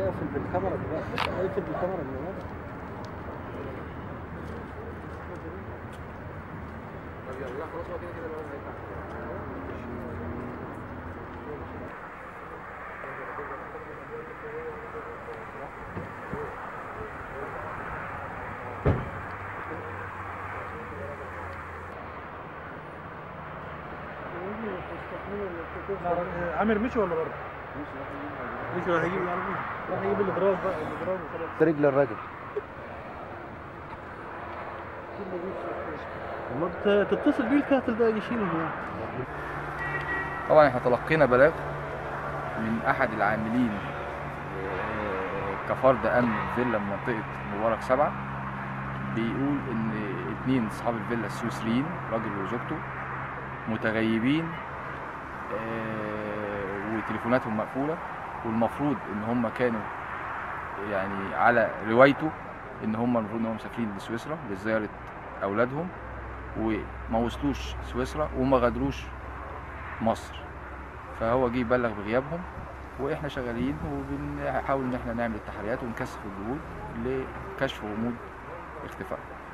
اقفل بالكاميرا دلوقتي اقفل بالكاميرا دلوقتي عامر مشي ولا برضه؟ مشي راح يجيب العربية راح يجيب الاضراب بقى الاضراب وخلاص طريق للراجل والله بت- تتصل بيه الكاتل ده يشيله هو طبعا احنا تلقينا بلاغ من احد العاملين آه، كفرد امن فيلا من منطقه مبارك سبعه بيقول ان اتنين اصحاب الفيلا السويسريين راجل وزوجته متغيبين آه، وتليفوناتهم مقفوله والمفروض ان هم كانوا يعني على روايته ان هم المفروض ان هم مسافرين لسويسرا لزياره اولادهم وما وصلوش سويسرا وما غادروش مصر فهو جه يبلغ بغيابهم واحنا شغالين وبنحاول ان احنا نعمل التحريات ونكثف الجهود لكشف غموض اختفائهم